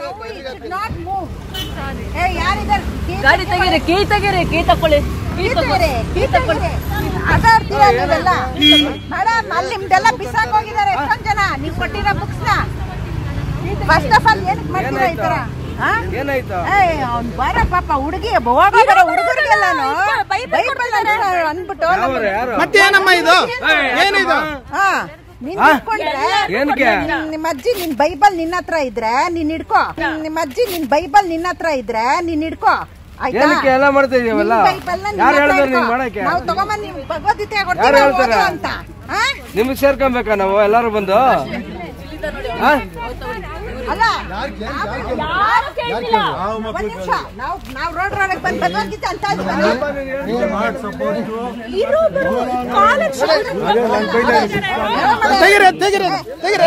Not move ಏ ಯಾರಿದ್ದಾರೆ ಗಾಡಿ ತೆಗೀರಿ ಕೀ ತೆಗೀರಿ ಕೀ ತಕೊಳ್ಳಿ ಕೀ ತಕೊಳ್ಳಿ ಕೀ ತಕೊಳ್ಳಿ ಅದಾಡ್ತೀರಾ ನೀವೆಲ್ಲ ಮೇಡಮ್ ಅಲ್ಲಿ ನಿಮ್ದೆಲ್ಲ ಬಿಸಾಕ್ ಹೋಗಿದ್ದಾರೆ ಎಷ್ಟೊಂದ್ ಜನ ನೀವು ಕೊಟ್ಟಿರೋ ಬುಕ್ಸ್ ನ ಫಸ್ಟ್ ಆಫ್ ಆಲ್ ಏನಕ್ಕೆ ಮಾಡ್ತೀರಾ ಈ ತರ ಹಾ? ಏನಾಯ್ತು ಏಯ್, ಅವ್ನ್ ಬರ ಪಾಪ ಹುಡುಗಿ ಹೋಗೋದ್ರ ಹುಡುಗರಿಗೆಲ್ಲಾನು ಬೈಬಲ್ ಅಂದ್ಬಿಟ್ಟು ಯಾರು ಯಾರು ಮತ್ತೇನಮ್ಮ ಇದು ಏನಿದು ಹಾ ನೀನ್ ಹಾ? ಹಿಡ್ಕೊಂಡ್ರೆ ಏನಕ್ಕೆ? ನಿನ್- ನಿಮ್ಮ ಅಜ್ಜಿ ನಿನ್ ಬೈಬಲ್ ನಿನ್ನ ಹತ್ರ ಇದ್ರೆ ನೀನ್ ಹಿಡ್ಕೋ ನಿಮ್ಮ ಅಜ್ಜಿ ನಿನ್ ಬೈಬಲ್ ನಿನ್ನ ಹತ್ರ ಇದ್ರೆ ನೀನ್ ಹಿಡ್ಕೋ ಆಯ್ತಾ ಏನಕ್ಕೆ ಎಲ್ಲ ಮಾಡ್ತಾ ಇದೀವಲ್ಲ ನಿನ್ ಬೈಬಲ್ನ ನಿನ್ನ ಯಾರು ಹತ್ರ ಹೇಳಿದ್ರು ನೀನ್ ಇಟ್ಕೋ. ಮಾಡಕ್ಕೆ ನಾವು ತಗೊಂಬಂದ್ ನಿಮ್ ಭಗವದ್ಗೀತೆ ಯಾರು ಕೊಡ್ತೀವಿ ನಾವು ಹೇಳ್ತಾರೆ? ಓದು ಅಂತ ಹಾ? ನಿಮ್ಗೆ ಸೇರ್ಕೊಬೇಕಾ ನಾವು ಎಲ್ಲಾರು ಬಂದು ಹಾ? ಅಲ್ಲ ಒಂದ್ ನಿಮಿಷ ನಾವು ನಾವು ರೋಡ್ ರೋಡಕ್ ಬಂದ್ ಭಗವದ್ಗೀತೆ ಅಂತ ಇದ್ವಲ್ಲ? ಇರೋದು college ತೆಗಿರಿ ತೆಗಿರಿ ತೆಗಿರಿ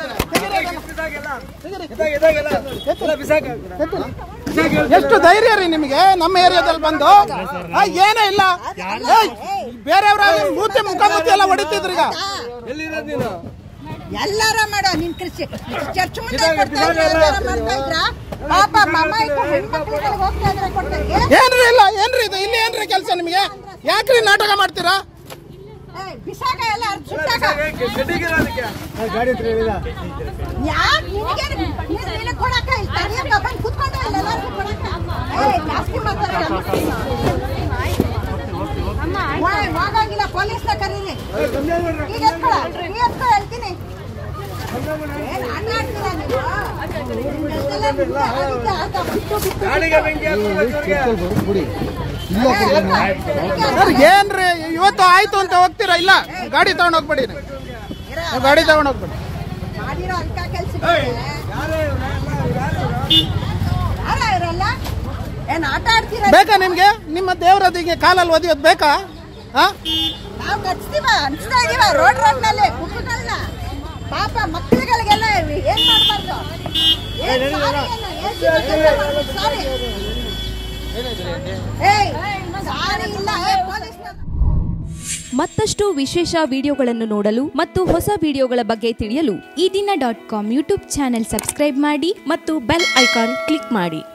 ಎಷ್ಟು ಧೈರ್ಯ ರೀ ನಿಮಗೆ ನಮ್ಮ ಏರಿಯಾದಲ್ಲಿ ಬಂದು ಆ, ಏನೇ ಇಲ್ಲ ಏಯ್, ಬೇರೆಯವ್ರಾಗ ಮೂತಿ ಮುಖಾಮುಖಿ ಎಲ್ಲ ಹೊಡಿತಿದ್ರಿ ಈಗ ಎಲ್ಲಿರೋದ್ ನೀನು ಎಲ್ಲಾರ ಮಾಡೋ ನಿನ್ ಕೃಷಿ ಚರ್ಚ್ ಮುಂದೆ ಕೊಡ್ತಾ ಇದ್ರ ಎಲ್ಲಾರ ಮಾಡ್ತಾ ಇದ್ರ ಪಾಪ ಮಮ್ಮ ಇಟ್ಟು ಹೆಣ್ಮಕ್ಳುಗಳಿಗೆ ಹೋಗ್ತಾ ಇದ್ರೆ ಕೊಡ್ತಾ ಏನ್ ಏನ್ರಿ ಇಲ್ಲ ಏನ್ರಿ ಇದು ಇಲ್ಲಿ ಏನ್ರಿ ಕೆಲಸ ನಿಮಗೆ ಯಾಕ್ರಿ ನಾಟಕ ಮಾಡ್ತೀರಾ ಏಯ್, ಬಿಸಾಕ ಎಲ್ಲ ಅರ್ಧ ಸುಟ್ಟಾಕ ಗಡಿಗಿರೋದಕ್ಕೆ ಯಾಕ್ ನಿನಗೆ ನೀನ್ ನಿನಗ್ ಕೊಡಕ್ಕ ಇಲ್ಲಿ ತಡಿಯಕ್ಕ ಬಂದ್ ಕುತ್ಕೊಂಡು ಇಲ್ಲ ಎಲ್ಲಾರ್ಗೂ ಕೊಡಕ್ಕ ಏಯ್, ಜಾಸ್ತಿ ಮಾತಾಡ್ಬೇಡ. ಹೋಯ್, ಹೋಗಂಗಿಲ್ಲ ಪೊಲೀಸ್ನ ಕರೀರಿ ಈಗ ಎತ್ಕೊಳ ಈಗ ಎತ್ಕೊಳ ಹೇಳ್ತೀನಿ ಏನ್ ಆಟ ಆಡ್ತೀರಾ ನೀವು? ನಿಮ್ಗೆಲ್ಲ ನಿಮ್ಗೆ ಆಗೋದಿಕ್ಕೆ ಆಟ ಬಿಟ್ಟು ಬಿಟ್ಟು ಗಾಡಿಗೆ ಬೆಂಕಿ ಹಾಕ್ಬಿಡ್ಬೇಕು ಅವ್ರಿಗೆ. ಸರ್ ಏನ್ರಿ ಇವತ್ತು ಆಯ್ತು ಅಂತ ಹೋಗ್ತೀರಾ ಇಲ್ಲ ಗಾಡಿ ತಗೊಂಡ್ ಹೋಗ್ಬೇಡಿ ನೀವು. ನೀವು ಗಾಡಿ ತಗೊಂಡ್ ಹೋಗ್ಬೇಡಿ ಮಾಡಿರೋ ಅಲ್ಕ ಕೆಲ್ಸ ಯಾರ ಇರಲ್ಲ ಏನ್ ಆಟ ಆಡ್ತೀರಾ ಬೇಕಾ ನಿಮ್ಗೆ ನಿಮ್ಮ ದೇವರದಿಗೆ ಕಾಲಲ್ಲಿ ಒದಿಯೋದು ಬೇಕಾ ಹಾ ನಾವು ಕಚ್ತೀವ ಅನ್ಸ್ತಾ ಇದೀವ ರೋಡ್ ರೋಡ್ ನಲ್ಲಿ ಕುಕ್ಕುಗಳನ್ನ ಪಾಪ ಮಕ್ಕಳುಗಳಿಗೆಲ್ಲ ಏನ್ ಮಾಡ್ಬಾರ್ದು ಏನ್ ಸಾರಿ ಏನು? ಏನ್ ಸಿಗುತ್ತೆ ಮಾಡ್ಬೇಕು? ಸಾರಿ ಏಯ್ ಸಾರಿ ಇಲ್ಲ ಏ ಪೊಲೀಸ್ನ ಮತ್ತಷ್ಟು ವಿಶೇಷ ವಿಡಿಯೋಗಳನ್ನು ನೋಡಲು ಮತ್ತು ಹೊಸ ವಿಡಿಯೋಗಳ ಬಗ್ಗೆ ತಿಳಿಯಲು ಈ ದಿನ dot com YouTube channel subscribe ಮಾಡಿ ಮತ್ತು ಬೆಲ್ ಐಕಾನ್ ಕ್ಲಿಕ್ ಮಾಡಿ